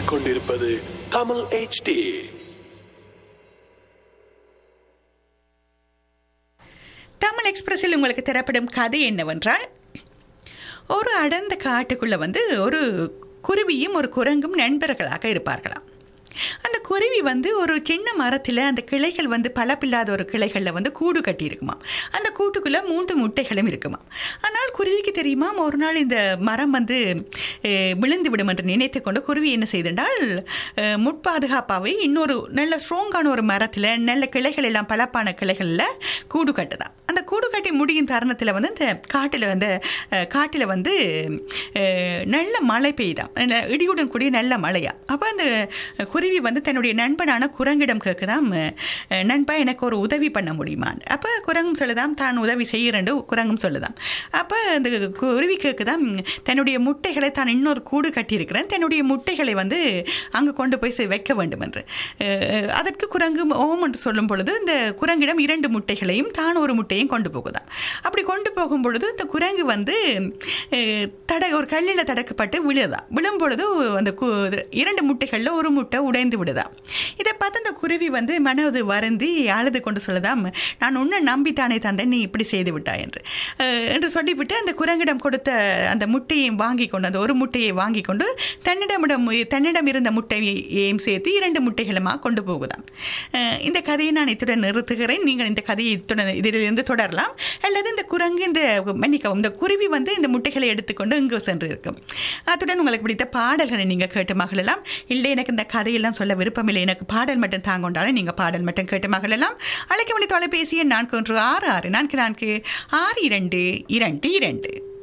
கேட்டுக்கொண்டிருப்பது தமிழ் HD தமிழ் எக்ஸ்பிரஸில் உங்களுக்கு தரப்படும் கதை என்னவென்றால் ஒரு அடர்ந்த காட்டுக்குள்ள வந்து ஒரு குருவியும் ஒரு குரங்கும் நண்பர்களாக இருப்பார்களாம் அந்த குருவி வந்து ஒரு சின்ன மரத்தில் அந்த கிளைகள் வந்து பலப்பில்லாத ஒரு கிளைகளில் வந்து கூடு கட்டி இருக்குமாம் அந்த கூட்டுக்குள்ளே மூன்று முட்டைகளும் இருக்குமாம் ஆனால் குருவிக்கு தெரியுமா ஒரு நாள் இந்த மரம் வந்து அஹ், விழுந்து விடும் என்று நினைத்து கொண்டு குருவி என்ன செய்தென்றால் அஹ், முட்பாதுகாப்பாகவே இன்னொரு நல்ல ஸ்ட்ராங்கான ஒரு மரத்தில் நல்ல கிளைகள் எல்லாம் பலப்பான கிளைகளில் கூடு கட்டுதான் அந்த கூடு கட்டி முடியும் தருணத்தில் வந்து இந்த காட்டில் வந்து அஹ், காட்டில் வந்து அஹ், நல்ல மழை பெய்தான் நல்ல இடியுடன் கூடிய நல்ல மழையா அப்போ அந்த குருவி வந்து தன்னுடைய நண்பனான குரங்கிடம் கேட்குதாம் அஹ், நண்பா எனக்கு ஒரு உதவி பண்ண முடியுமான்னு அப்போ குரங்கும் சொல்லுதாம் தான் உதவி செய்கிறேன் குரங்கும் சொல்லுதாம் அப்போ அந்த குருவி கேட்குதாம் தன்னுடைய முட்டைகளை தான் இன்னொரு கூடு கட்டியிருக்கிறேன் தன்னுடைய முட்டைகளை வந்து அங்கே கொண்டு போய் செ- வைக்க வேண்டும் என்று அஹ், அதற்கு குரங்கு ஓம் என்று சொல்லும் பொழுது இந்த குரங்கிடம் இரண்டு முட்டைகளையும் தான் ஒரு முட்டையும் கொண்டு போகுதாம் அப்படி கொண்டு போகும் பொழுது இந்த குரங்கு வந்து அஹ், தட ஒரு கல்லில் தடக்கப்பட்டு விழுதா விழும் பொழுது அந்த கு- இரண்டு முட்டைகளில் ஒரு முட்டை உடைந்து விடுதா இதை பார்த்து அந்த குருவி வந்து மனது வருந்தி அழுது கொண்டு சொல்லுதாம் நான் உன்னை நம்பித்தானே தந்தேன் நீ இப்படி செய்து விட்டாய் என்று அஹ், என்று சொல்லிவிட்டு அந்த குரங்கிடம் கொடுத்த அந்த முட்டையை வாங்கி கொண்டு அந்த ஒரு முட்டையை வாங்கி கொண்டு தன்னிடமிடம் தன்னிடம் இருந்த முட்டையையும் சேர்த்து இரண்டு முட்டைகளுமாக கொண்டு போகுதாம் அஹ், இந்த கதையை நான் இத்துடன் நிறுத்துகிறேன் நீங்கள் இந்த கதையை இத்துடன் இதிலிருந்து தொடரலாம் அல்லது இந்த குரங்கு இந்த மன்னிக்கவும் இந்த குருவி வந்து இந்த முட்டைகளை எடுத்துக்கொண்டு இங்கு சென்று இருக்கும் அத்துடன் உங்களுக்கு பிடித்த பாடல்களை நீங்கள் கேட்டு மகிழலாம் இல்லை எனக்கு இந்த கதையெல்லாம் சொல்ல விருப்பமில்லை எனக்கு பாடல் மட்டும் தாங்கொண்டாலும் நீங்கள் பாடல் மட்டும் கேட்டு மகிழலாம் அழைக்க வேண்டிய தொலைபேசி எண் நான்கு ஒன்று ஆறு ஆறு நான்கு நான்கு ஆறு இரண்டு இரண்டு இரண்டு